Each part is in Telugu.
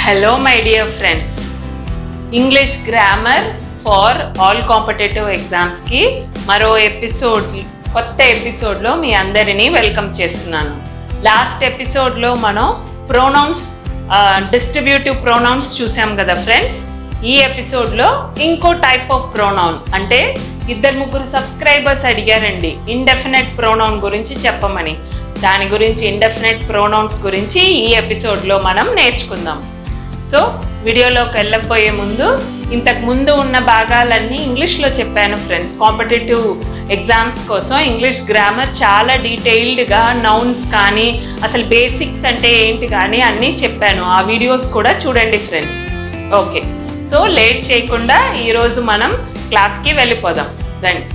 hello my dear friends English grammar for all competitive ఎగ్జామ్స్కి మరో ఎపిసోడ్ కొత్త ఎపిసోడ్లో మీ అందరినీ వెల్కమ్ చేస్తున్నాను లాస్ట్ ఎపిసోడ్లో మనం ప్రోనౌన్స్ డిస్ట్రిబ్యూటివ్ ప్రోనౌన్స్ చూసాం కదా ఫ్రెండ్స్ ఈ ఎపిసోడ్లో ఇంకో టైప్ ఆఫ్ ప్రోనౌన్ అంటే ఇద్దరు ముగ్గురు సబ్స్క్రైబర్స్ అడిగారండి ఇండెఫినెట్ ప్రోనౌన్ గురించి చెప్పమని దాని గురించి ఇండెఫినెట్ ప్రోనౌన్స్ గురించి ఈ ఎపిసోడ్లో మనం నేర్చుకుందాం సో వీడియోలోకి వెళ్ళకపోయే ముందు ఇంతకు ముందు ఉన్న భాగాలన్నీ ఇంగ్లీష్లో చెప్పాను ఫ్రెండ్స్ కాంపిటేటివ్ ఎగ్జామ్స్ కోసం ఇంగ్లీష్ గ్రామర్ చాలా డీటెయిల్డ్గా నౌన్స్ కానీ అసలు బేసిక్స్ అంటే ఏంటి కానీ అన్నీ చెప్పాను ఆ వీడియోస్ కూడా చూడండి ఫ్రెండ్స్ ఓకే సో లేట్ చేయకుండా ఈరోజు మనం క్లాస్కి వెళ్ళిపోదాం రండి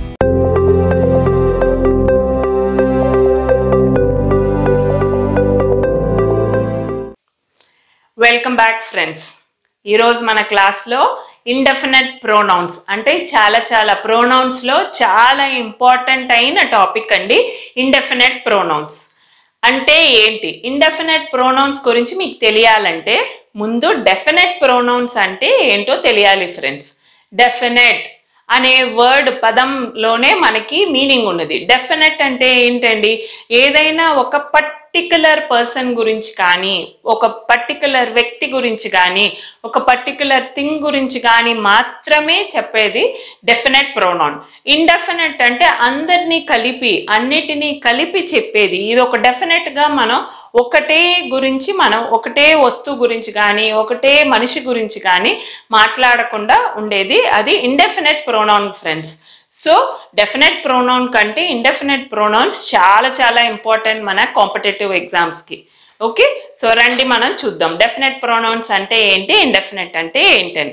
వెల్కమ్ బ్యాక్ ఫ్రెండ్స్ ఈరోజు మన క్లాస్లో ఇండెఫినెట్ ప్రోనౌన్స్ అంటే చాలా చాలా ప్రోనౌన్స్లో చాలా ఇంపార్టెంట్ అయిన టాపిక్ అండి ఇండెఫినెట్ ప్రోనౌన్స్ అంటే ఏంటి ఇండెఫినెట్ ప్రోనౌన్స్ గురించి మీకు తెలియాలంటే ముందు డెఫినెట్ ప్రోనౌన్స్ అంటే ఏంటో తెలియాలి ఫ్రెండ్స్ డెఫినెట్ అనే వర్డ్ పదంలోనే మనకి మీనింగ్ ఉన్నది డెఫినెట్ అంటే ఏంటండి ఏదైనా ఒక పర్టికులర్ పర్సన్ గురించి కానీ ఒక పర్టికులర్ వ్యక్తి గురించి కానీ ఒక పర్టికులర్ థింగ్ గురించి కానీ మాత్రమే చెప్పేది డెఫినెట్ ప్రోనౌన్ ఇండెఫినెట్ అంటే అందరినీ కలిపి అన్నిటినీ కలిపి చెప్పేది ఇది ఒక డెఫినెట్గా మనం ఒకటే గురించి మనం ఒకటే వస్తువు గురించి కానీ ఒకటే మనిషి గురించి కానీ మాట్లాడకుండా ఉండేది అది indefinite pronoun friends so definite pronoun కంటే ఇండెఫినెట్ ప్రోనౌన్స్ చాలా చాలా ఇంపార్టెంట్ మన కాంపిటేటివ్ ఎగ్జామ్స్కి ఓకే సో రండి మనం చూద్దాం డెఫినెట్ ప్రోనౌన్స్ అంటే ఏంటి ఇండెఫినెట్ అంటే ఏంటని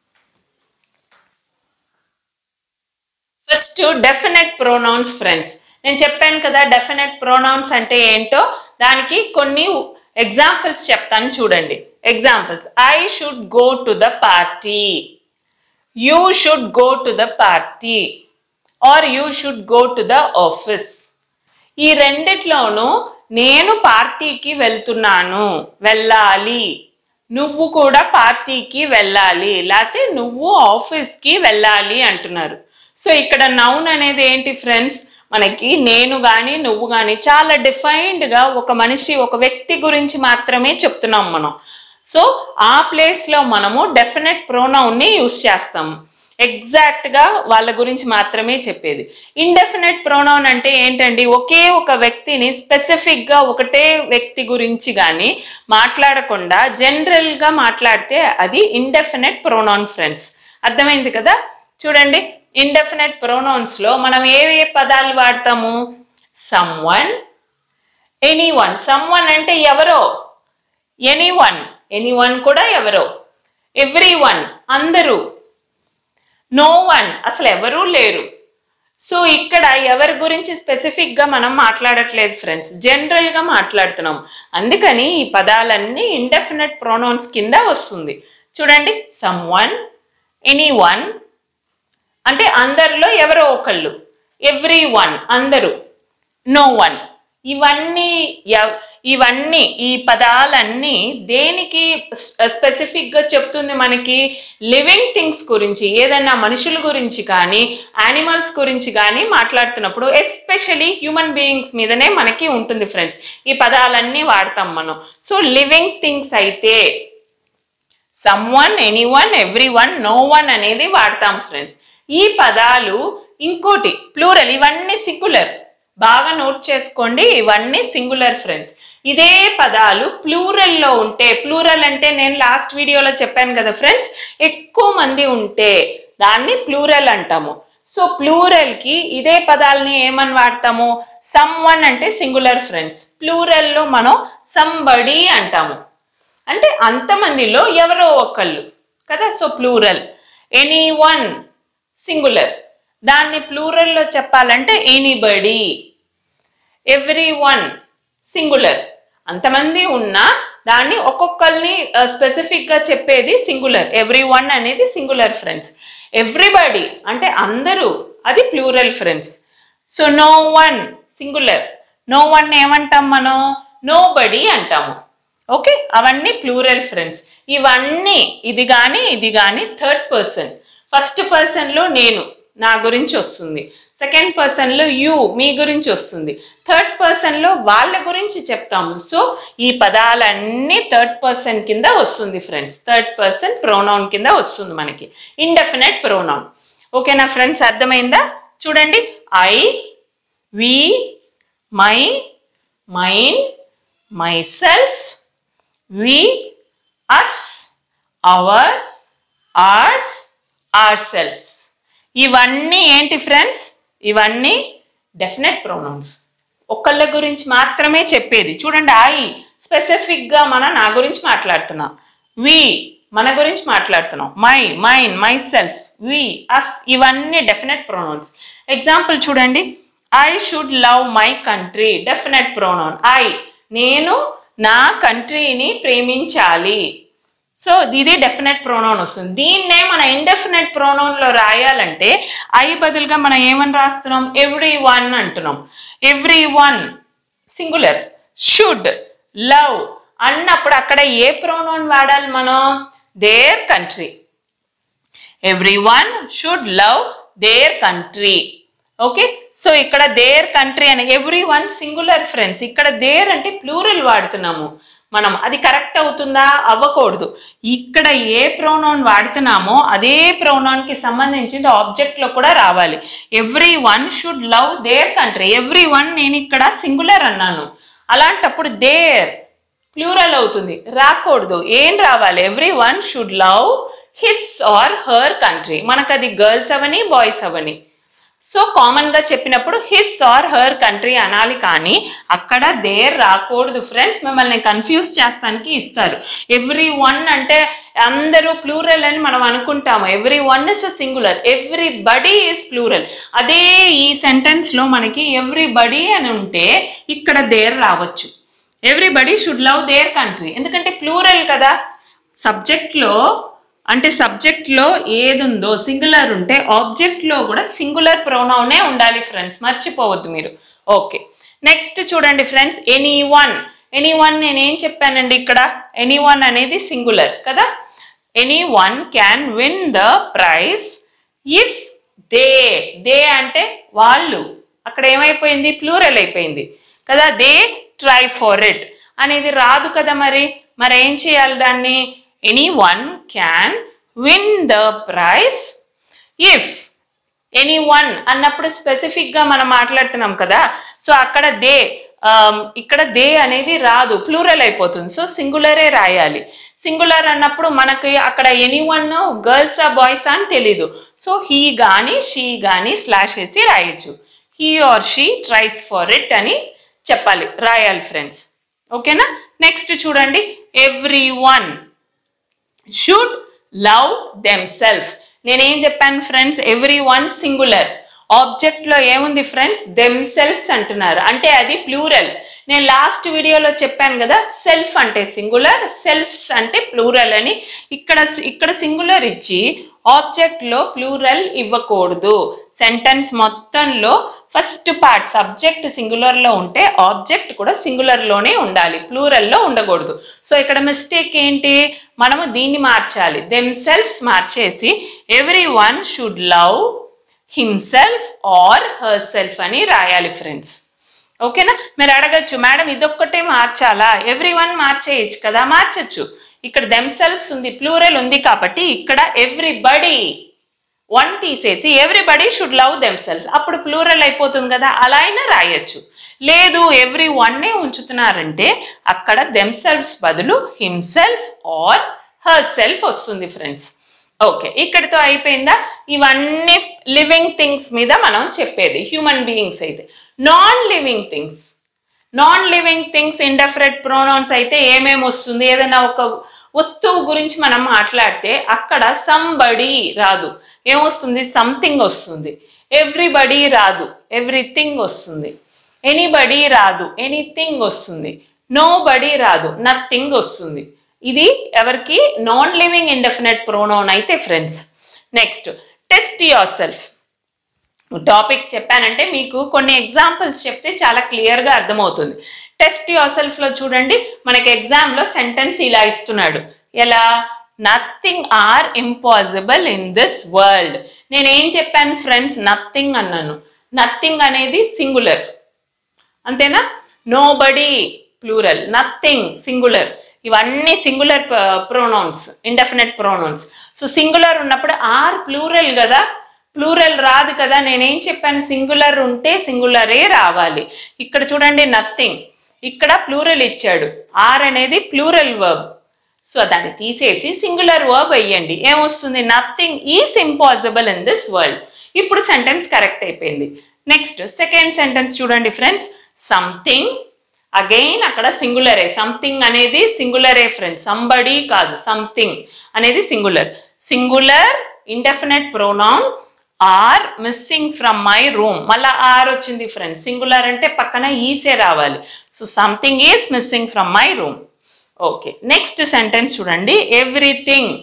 ఫస్ట్ డెఫినెట్ ప్రోనౌన్స్ ఫ్రెండ్స్ నేను చెప్పాను కదా డెఫినెట్ ప్రోనౌన్స్ అంటే ఏంటో దానికి కొన్ని ఎగ్జాంపుల్స్ చెప్తాను చూడండి examples I should go to the party you should go to the party or you should go to the office ఈ రెండిట్లోనూ నేను పార్టీకి వెళ్తున్నాను వెళ్ళాలి నువ్వు కూడా పార్టీకి వెళ్ళాలి లేకపోతే నువ్వు ఆఫీస్కి వెళ్ళాలి అంటున్నారు సో ఇక్కడ నౌన్ అనేది ఏంటి ఫ్రెండ్స్ మనకి నేను కానీ నువ్వు కానీ చాలా డిఫైన్డ్గా ఒక మనిషి ఒక వ్యక్తి గురించి మాత్రమే చెప్తున్నాం మనం సో ఆ ప్లేస్లో మనము డెఫినెట్ ప్రోనౌన్ని యూస్ చేస్తాము ఎగ్జాక్ట్గా వాళ్ళ గురించి మాత్రమే చెప్పేది ఇండెఫినెట్ ప్రోనౌన్ అంటే ఏంటండి ఒకే ఒక వ్యక్తిని స్పెసిఫిక్గా ఒకటే వ్యక్తి గురించి కానీ మాట్లాడకుండా జనరల్గా మాట్లాడితే అది ఇండెఫినెట్ ప్రోనౌన్ ఫ్రెండ్స్ అర్థమైంది కదా చూడండి ఇండెఫినెట్ ప్రోనౌన్స్లో మనం ఏ ఏ పదాలు వాడతాము someone anyone someone అంటే ఎవరో ఎనీ వన్ ఎనీ వన్ కూడా ఎవరో ఎవ్రీ వన్ అందరూ నో వన్ అసలు ఎవరూ లేరు సో ఇక్కడ ఎవరి గురించి స్పెసిఫిక్గా మనం మాట్లాడట్లేదు ఫ్రెండ్స్ జనరల్గా మాట్లాడుతున్నాం అందుకని ఈ పదాలన్నీ ఇండెఫినెట్ ప్రొనౌన్స్ కింద వస్తుంది చూడండి సమ్ వన్ ఎనీ వన్ అంటే అందరిలో ఎవరో ఒకళ్ళు ఎవ్రీ వన్ అందరూ నో వన్ ఇవన్నీ ఎవ్- ఇవన్నీ ఈ పదాలన్నీ దేనికి స్పెసిఫిక్గా చెప్తుంది మనకి లివింగ్ థింగ్స్ గురించి ఏదైనా మనుషుల గురించి కానీ యానిమల్స్ గురించి కానీ మాట్లాడుతున్నప్పుడు ఎస్పెషలీ హ్యూమన్ బీయింగ్స్ మీదనే మనకి ఉంటుంది ఫ్రెండ్స్ ఈ పదాలన్నీ వాడతాం మనం సో లివింగ్ థింగ్స్ అయితే someone anyone everyone no one అనేది వాడతాం ఫ్రెండ్స్ ఈ పదాలు ఇంకోటి ప్లూరల్ ఇవన్నీ సింగులర్ బాగా నోట్ చేసుకోండి ఇవన్నీ సింగులర్ ఫ్రెండ్స్ ఇదే పదాలు ప్లూరల్లో ఉంటే ప్లూరల్ అంటే నేను లాస్ట్ వీడియోలో చెప్పాను కదా ఫ్రెండ్స్ ఎక్కువ మంది ఉంటే దాన్ని ప్లూరల్ అంటాము సో ప్లూరల్కి ఇదే పదాలని ఏమని వాడతాము సమ్ వన్ అంటే సింగులర్ ఫ్రెండ్స్ ప్లూరల్లో మనం సంబడి అంటాము అంటే అంతమందిలో ఎవరో ఒకళ్ళు కదా so plural anyone singular దాన్ని ప్లూరల్లో చెప్పాలంటే ఎనీబడి ఎవ్రీ వన్ సింగులర్ అంతమంది ఉన్నా దాన్ని ఒక్కొక్కరిని స్పెసిఫిక్గా చెప్పేది సింగులర్ ఎవ్రీ వన్ అనేది సింగులర్ ఫ్రెండ్స్ ఎవ్రీబడి అంటే అందరూ అది plural friends so no one singular no one ఏమంటాం మనం నో బడి అంటాము ఓకే అవన్నీ ప్లూరల్ ఫ్రెండ్స్ ఇవన్నీ ఇది కానీ ఇది కానీ థర్డ్ పర్సన్ ఫస్ట్ పర్సన్లో నేను నా గురించి వస్తుంది సెకండ్ పర్సన్లో యూ మీ గురించి వస్తుంది థర్డ్ పర్సన్లో వాళ్ళ గురించి చెప్తాము సో ఈ పదాలన్నీ థర్డ్ పర్సన్ కింద వస్తుంది ఫ్రెండ్స్ థర్డ్ పర్సన్ ప్రోనౌన్ కింద వస్తుంది మనకి ఇండెఫినెట్ ప్రోనౌన్ ఓకేనా ఫ్రెండ్స్ అర్థమైందా చూడండి I we my mine myself we us our ours ourselves ఇవన్నీ ఏంటి ఫ్రెండ్స్ ఇవన్నీ డెఫినెట్ ప్రొనౌన్స్ ఒకళ్ళ గురించి మాత్రమే చెప్పేది చూడండి ఐ స్పెసిఫిక్గా మన నా గురించి మాట్లాడుతున్నాం వి మన గురించి మాట్లాడుతున్నాం my mine myself we us ఇవన్నీ డెఫినెట్ ప్రొనౌన్స్ ఎగ్జాంపుల్ చూడండి I should love my country definite pronoun I నేను నా కంట్రీని ప్రేమించాలి సో ఇది డెఫినెట్ ప్రోనౌన్ వస్తుంది దీన్నే మన ఇండెఫినెట్ ప్రోనౌన్లో రాయాలంటే ఐ బదులుగా మనం ఏమని రాస్తున్నాం ఎవ్రీ వన్ అంటున్నాం everyone singular should love అన్నప్పుడు అక్కడ ఏ ప్రోనౌన్ వాడాలి మనం their country everyone should love their country okay so ఇక్కడ దేర్ కంట్రీ అని ఎవ్రీ వన్ సింగులర్ ఫ్రెండ్స్ ఇక్కడ దేర్ అంటే ప్లూరల్ వాడుతున్నాము మనం అది కరెక్ట్ అవుతుందా అవ్వకూడదు ఇక్కడ ఏ ప్రోనౌన్ వాడుతున్నామో అదే pronoun కి సంబంధించింది object లో కూడా రావాలి everyone should love their country everyone నేను ఇక్కడ సింగులర్ అన్నాను అలాంటప్పుడు దేర్ ప్లూరల్ అవుతుంది రాకూడదు ఏం రావాలి everyone should love his or her country మనకు అది గర్ల్స్ అవని బాయ్స్ అవని సో కామన్ గా చెప్పినప్పుడు హిస్ ఆర్ హర్ కంట్రీ అనాలి కానీ అక్కడ దేర్ రాకూడదు ఫ్రెండ్స్ మిమ్మల్ని కన్ఫ్యూజ్ చేస్తానికి ఇస్తారు ఎవ్రీ వన్ అంటే అందరూ ప్లూరల్ అని మనం అనుకుంటాము everyone is a singular everybody is plural అదే ఈ సెంటెన్స్ లో మనకి ఎవ్రీ బడీ అని ఉంటే ఇక్కడ దేర్ రావచ్చు everybody should love their country ఎందుకంటే ప్లూరల్ కదా సబ్జెక్ట్లో అంటే సబ్జెక్ట్లో ఏది ఉందో సింగులర్ ఉంటే ఆబ్జెక్ట్లో కూడా సింగులర్ ప్రొనౌనే ఉండాలి ఫ్రెండ్స్ మర్చిపోవద్దు మీరు ఓకే నెక్స్ట్ చూడండి friends anyone anyone నేనేం చెప్పానండి ఇక్కడ ఎనీ వన్ అనేది సింగులర్ కదా anyone can win the prize if they they అంటే వాళ్ళు అక్కడ ఏమైపోయింది ప్లూరల్ అయిపోయింది కదా దే ట్రై ఫర్ ఇట్ అనేది రాదు కదా మరి మరి ఏం చేయాలి దాన్ని anyone can win the prize if anyone అన్నప్పుడు స్పెసిఫిక్ గా మనం మాట్లాడుతున్నాం కదా సో అక్కడ దే ఆమ్, ఇక్కడ దే అనేది రాదు ప్లూరల్ అయిపోతుంది సో సింగులరే రాయాలి సింగులర్ అన్నప్పుడు మనకి అక్కడ ఎనీ వన్ గర్ల్స్ ఆ బాయ్స్ అని తెలీదు సో హీ గాని షీ గాని స్లాష్ వేసి రాయొచ్చు he or she tries for it అని చెప్పాలి రాయాలి ఫ్రెండ్స్ ఓకేనా నెక్స్ట్ చూడండి every everyone should love themself నేనేం చెప్పాను friends everyone singular object లో ఏముంది ఫ్రెండ్స్ దెమ్ సెల్ఫ్స్ అంటున్నారు అంటే అది ప్లూరల్ నేను లాస్ట్ వీడియోలో చెప్పాను కదా సెల్ఫ్ అంటే సింగులర్ సెల్ఫ్స్ అంటే ప్లూరల్ అని ఇక్కడ ఇక్కడ సింగులర్ ఇచ్చి ఆబ్జెక్ట్ లో ప్లూరల్ ఇవ్వకూడదు సెంటెన్స్ మొత్తంలో ఫస్ట్ పార్ట్ సబ్జెక్ట్ సింగులర్ లో ఉంటే ఆబ్జెక్ట్ కూడా సింగులర్ లోనే ఉండాలి ప్లూరల్ లో ఉండకూడదు సో ఇక్కడ మిస్టేక్ ఏంటి మనము దీన్ని మార్చాలి దెమ్ సెల్ఫ్స్ మార్చేసి everyone should love himself or herself అని రాయాలి ఫ్రెండ్స్ ఓకేనా మీరు అడగచ్చు మేడం ఇదొక్కటే మార్చాలా ఎవ్రీ వన్ మార్చేయచ్చు కదా మార్చచ్చు ఇక్కడ దెమ్ సెల్ఫ్స్ ఉంది ప్లూరల్ ఉంది కాబట్టి ఇక్కడ ఎవ్రీబడి వన్ తీసేసి everybody should love themself అప్పుడు ప్లూరల్ అయిపోతుంది కదా అలా అయినా రాయొచ్చు లేదు ఎవ్రీ వన్నే ఉంచుతున్నారంటే అక్కడ దెమ్ సెల్ఫ్స్ బదులు హిమ్సెల్ఫ్ ఆర్ హర్ సెల్ఫ్ వస్తుంది ఫ్రెండ్స్ ఓకే ఇక్కడితో అయిపోయిందా ఇవన్నీ లివింగ్ థింగ్స్ మీద మనం చెప్పేది హ్యూమన్ బీయింగ్స్ అయితే non living things non living things indefinite pronouns అయితే ఏమేమి వస్తుంది ఏదైనా ఒక వస్తువు గురించి మనం మాట్లాడితే అక్కడ సంబడి రాదు ఏమొస్తుంది సంథింగ్ వస్తుంది ఎవ్రీబడి రాదు ఎవ్రీథింగ్ వస్తుంది ఎనీబడి రాదు ఎనీథింగ్ వస్తుంది నో బడి రాదు నథింగ్ వస్తుంది ఇది ఎవరికి నాన్ లివింగ్ ఇండెఫినెట్ ప్రోనౌన్ అయితే friends next test yourself topic చెప్పానంటే మీకు కొన్ని ఎగ్జాంపుల్స్ చెప్తే చాలా క్లియర్గా అర్థమవుతుంది టెస్ట్ యువర్ సెల్ఫ్లో చూడండి మనకి ఎగ్జామ్లో సెంటెన్స్ ఇలా ఇస్తున్నాడు ఎలా nothing are impossible in this world నేను ఏం చెప్పాను ఫ్రెండ్స్ నథింగ్ అన్నాను నథింగ్ అనేది సింగులర్ అంతేనా నోబడి ప్లూరల్ నథింగ్ సింగులర్ ఇవన్నీ singular pronouns indefinite pronouns so singular ఉన్నప్పుడు ఆర్ ప్లూరల్ కదా ప్లూరల్ రాదు కదా నేనేం చెప్పాను సింగులర్ ఉంటే సింగులరే రావాలి ఇక్కడ చూడండి నథింగ్ ఇక్కడ ప్లూరల్ ఇచ్చాడు ఆర్ అనేది ప్లూరల్ వర్బ్ సో దాన్ని తీసేసి సింగులర్ వర్బ్ అయ్యండి ఏమొస్తుంది nothing is impossible in this world ఇప్పుడు సెంటెన్స్ కరెక్ట్ అయిపోయింది నెక్స్ట్ సెకండ్ సెంటెన్స్ చూడండి ఫ్రెండ్స్ సంథింగ్ అగైన్ అక్కడ సింగులరే సంథింగ్ అనేది సింగులరే ఫ్రెండ్స్ సంబడి కాదు సంథింగ్ అనేది singular singular indefinite pronoun are missing from my room మళ్ళీ ఆర్ వచ్చింది ఫ్రెండ్స్ సింగులర్ అంటే పక్కన ఈసే రావాలి so something is missing from my room okay next sentence చూడండి everything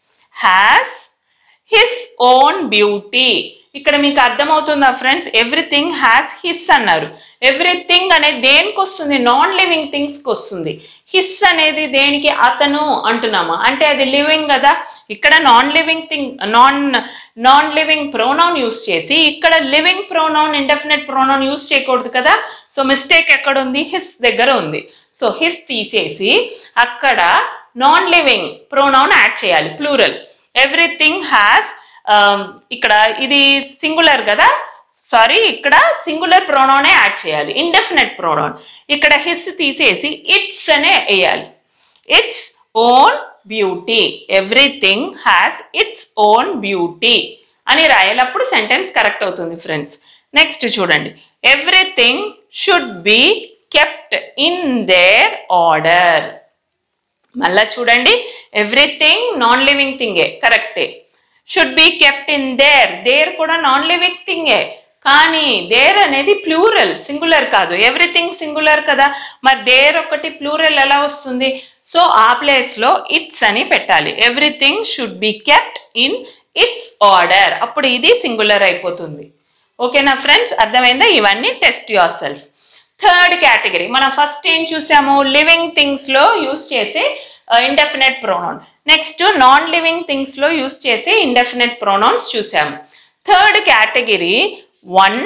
has his own beauty ఇక్కడ మీకు అర్థమవుతుందా ఫ్రెండ్స్ ఎవ్రీథింగ్ హ్యాస్ హిస్ అన్నారు ఎవ్రీథింగ్ అనేది దేనికి వస్తుంది నాన్ లివింగ్ థింగ్స్కి వస్తుంది హిస్ అనేది దేనికి అతను అంటున్నాము అంటే అది లివింగ్ కదా ఇక్కడ non living thing non non living pronoun use చేసి ఇక్కడ living pronoun indefinite pronoun use చేయకూడదు కదా సో మిస్టేక్ ఎక్కడ ఉంది హిస్ దగ్గర ఉంది సో హిస్ తీసేసి అక్కడ నాన్ లివింగ్ ప్రోనౌన్ యాడ్ చేయాలి ప్లూరల్ ఎవ్రీథింగ్ హ్యాస్ ఇక్కడ ఇది సింగులర్ కదా సారీ ఇక్కడ సింగులర్ ప్రోనౌనే యాడ్ చేయాలి ఇండెఫినెట్ ప్రోనౌన్ ఇక్కడ హిస్ తీసేసి ఇట్స్ అనే వేయాలి its own beauty everything has its own beauty అని రాయాలప్పుడు సెంటెన్స్ కరెక్ట్ అవుతుంది ఫ్రెండ్స్ నెక్స్ట్ చూడండి everything should be kept in their order మళ్ళా చూడండి ఎవ్రీథింగ్ నాన్ లివింగ్ థింగే కరెక్టే should be kept in their their కూడా నాన్ లివింగ్ థింగే కానీ దేర్ అనేది ప్లూరల్ సింగులర్ కాదు ఎవ్రీథింగ్ సింగులర్ కదా మరి దేర్ ఒకటి ప్లూరల్ ఎలా వస్తుంది సో ఆ ప్లేస్లో ఇట్స్ అని పెట్టాలి everything should be kept in its order అప్పుడు ఇది సింగులర్ అయిపోతుంది ఓకేనా ఫ్రెండ్స్ అర్థమైందా ఇవన్నీ test yourself third category మనం ఫస్ట్ ఏం చూసాము లివింగ్ థింగ్స్లో యూస్ చేసే indefinite pronoun next non living థింగ్స్లో యూస్ చేసే ఇండెఫినెట్ ప్రొనౌన్స్ చూసాము third category one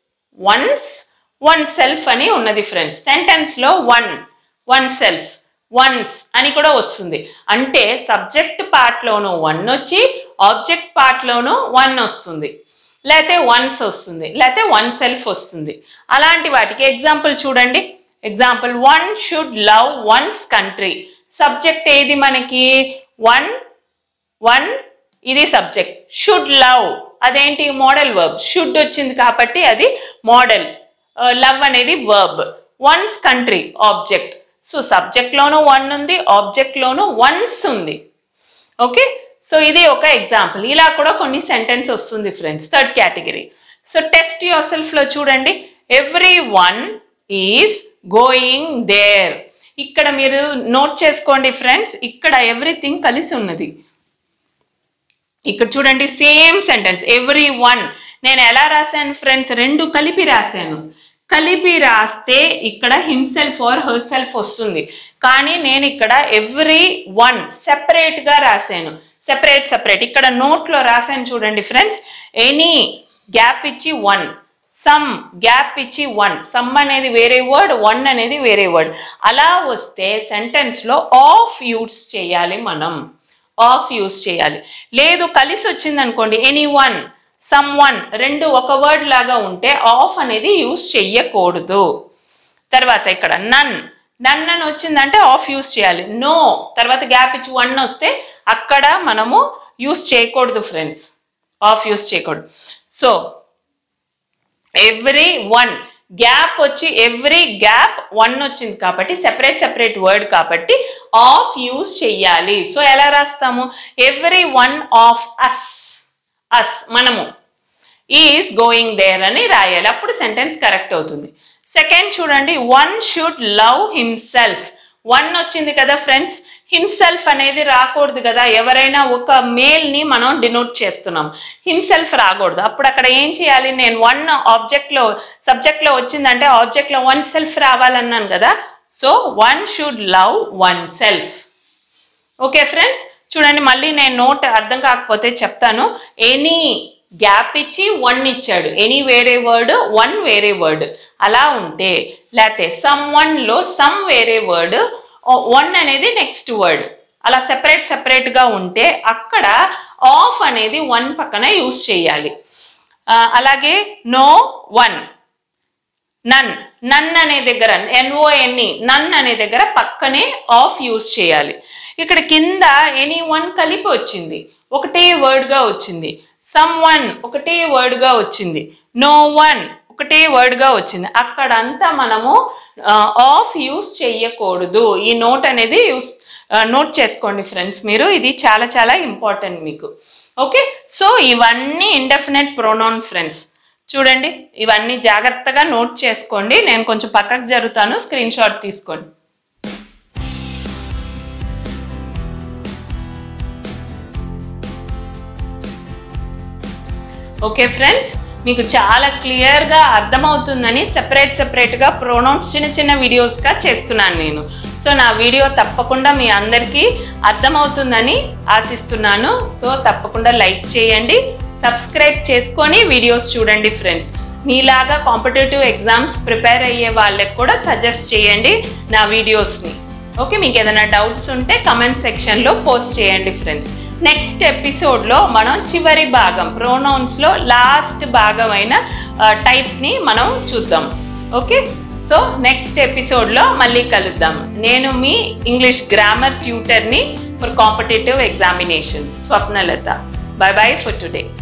ones oneself అని ఉన్నది ఫ్రెండ్స్ సెంటెన్స్లో వన్ వన్ సెల్ఫ్ వన్స్ అని కూడా వస్తుంది అంటే సబ్జెక్ట్ పార్ట్లోనూ వన్ వచ్చి ఆబ్జెక్ట్ పార్ట్లోనూ వన్ వస్తుంది లేకపోతే వన్స్ వస్తుంది లేకపోతే వన్ సెల్ఫ్ వస్తుంది అలాంటి వాటికి ఎగ్జాంపుల్ చూడండి example one should love one's country subject ఏది మనకి వన్ వన్ ఇది సబ్జెక్ట్ షుడ్ లవ్ అదేంటి మోడల్ వర్బ్ షుడ్ వచ్చింది కాబట్టి అది మోడల్ లవ్ అనేది verb one's country object so సబ్జెక్ట్లోనూ వన్ ఉంది ఆబ్జెక్ట్లోనూ వన్స్ ఉంది ఓకే సో ఇది ఒక ఎగ్జాంపుల్ ఇలా కూడా కొన్ని సెంటెన్స్ వస్తుంది friends third category so test yourself చూడండి every one is going there ఇక్కడ మీరు నోట్ చేసుకోండి ఫ్రెండ్స్ ఇక్కడ ఎవ్రీథింగ్ కలిసి ఉన్నది ఇక్కడ చూడండి సేమ్ సెంటెన్స్ ఎవ్రీ వన్ నేను ఎలా రాశాను ఫ్రెండ్స్ రెండు కలిపి రాశాను కలిపి రాస్తే ఇక్కడ హిమ్సెల్ఫ్ ఆర్ హర్ సెల్ఫ్ వస్తుంది కానీ నేను ఇక్కడ ఎవ్రీ వన్ సెపరేట్గా రాశాను సెపరేట్ సెపరేట్ ఇక్కడ నోట్లో రాశాను చూడండి ఫ్రెండ్స్ ఎనీ గ్యాప్ ఇచ్చి వన్ సమ్ గ్యాప్ ఇచ్చి వన్ సమ్ అనేది వేరే వర్డ్ వన్ అనేది వేరే వర్డ్ అలా వస్తే సెంటెన్స్లో ఆఫ్ యూస్ చేయాలి మనం ఆఫ్ యూస్ చేయాలి లేదు కలిసి వచ్చింది అనుకోండి ఎనీ వన్ సమ్ వన్ రెండు ఒక వర్డ్ లాగా ఉంటే ఆఫ్ అనేది యూస్ చెయ్యకూడదు తర్వాత ఇక్కడ నన్ నన్ అని వచ్చిందంటే ఆఫ్ యూస్ చేయాలి నో తర్వాత గ్యాప్ ఇచ్చి వన్ వస్తే అక్కడ మనము యూస్ చేయకూడదు ఫ్రెండ్స్ ఆఫ్ యూస్ చేయకూడదు సో ఎవ్రీ వన్ గ్యాప్ వచ్చి ఎవ్రీ గ్యాప్ వన్ వచ్చింది కాబట్టి సెపరేట్ సెపరేట్ వర్డ్ కాబట్టి ఆఫ్ యూస్ చెయ్యాలి సో ఎలా రాస్తాము every one of us us మనము ఈజ్ గోయింగ్ దేర్ అని రాయాలి అప్పుడు సెంటెన్స్ కరెక్ట్ అవుతుంది సెకండ్ చూడండి one should love himself one వచ్చింది కదా ఫ్రెండ్స్ హిమ్సెల్ఫ్ అనేది రాకూడదు కదా ఎవరైనా ఒక మేల్ని మనం డినోట్ చేస్తున్నాం హిమ్సెల్ఫ్ రాకూడదు అప్పుడు అక్కడ ఏం చేయాలి నేను వన్ ఆబ్జెక్ట్లో సబ్జెక్ట్లో వచ్చిందంటే ఆబ్జెక్ట్లో వన్ సెల్ఫ్ రావాలన్నాను కదా so one should love oneself okay friends చూడండి మళ్ళీ నేను నోట్ అర్థం కాకపోతే చెప్తాను ఎనీ గ్యాప్ ఇచ్చి వన్ ఇచ్చాడు ఎనీ వేరే వర్డ్ వన్ వేరే వర్డ్ అలా ఉంటే లేకపోతే సమ్ వన్లో సమ్ వేరే వర్డ్ వన్ అనేది నెక్స్ట్ వర్డ్ అలా సెపరేట్ సెపరేట్గా ఉంటే అక్కడ ఆఫ్ అనేది వన్ పక్కన యూస్ చేయాలి ఆ, అలాగే నో వన్ నన్ నన్ అనే దగ్గర ఎన్ఓఎన్ఈ నన్ అనే దగ్గర పక్కనే ఆఫ్ యూజ్ చేయాలి ఇక్కడ కింద ఎనీ వన్ కలిపి వచ్చింది ఒకటే వర్డ్గా వచ్చింది సమ్ వన్ ఒకటే వర్డ్గా వచ్చింది నో వన్ ఒకటే వర్డ్గా వచ్చింది అక్కడంతా మనము ఆఫ్ యూస్ చెయ్యకూడదు ఈ నోట్ అనేది యూస్ నోట్ చేసుకోండి ఫ్రెండ్స్ మీరు ఇది చాలా చాలా ఇంపార్టెంట్ మీకు ఓకే సో ఇవన్నీ ఇండెఫినెట్ ప్రొనౌన్ ఫ్రెండ్స్ చూడండి ఇవన్నీ జాగ్రత్తగా నోట్ చేసుకోండి నేను కొంచెం పక్కకు జరుగుతాను స్క్రీన్ షాట్ తీసుకోండి ఓకే ఫ్రెండ్స్ మీకు చాలా క్లియర్గా అర్థమవుతుందని సెపరేట్ సెపరేట్గా ప్రోనౌన్స్ చిన్న చిన్న వీడియోస్గా చేస్తున్నాను నేను సో నా వీడియో తప్పకుండా మీ అందరికీ అర్థమవుతుందని ఆశిస్తున్నాను సో తప్పకుండా లైక్ చేయండి సబ్స్క్రైబ్ చేసుకొని వీడియోస్ చూడండి ఫ్రెండ్స్ మీలాగా కాంపిటేటివ్ ఎగ్జామ్స్ ప్రిపేర్ అయ్యే వాళ్ళకి కూడా సజెస్ట్ చేయండి నా వీడియోస్ని ఓకే మీకు ఏదైనా డౌట్స్ ఉంటే కమెంట్ సెక్షన్లో పోస్ట్ చేయండి ఫ్రెండ్స్ నెక్స్ట్ ఎపిసోడ్లో మనం చివరి భాగం ప్రోనౌన్స్లో లాస్ట్ భాగమైన టైప్ని మనం చూద్దాం ఓకే సో నెక్స్ట్ ఎపిసోడ్లో మళ్ళీ కలుద్దాం నేను మీ ఇంగ్లీష్ గ్రామర్ ట్యూటర్ని for competitive examinations Swapnalatha bye bye for today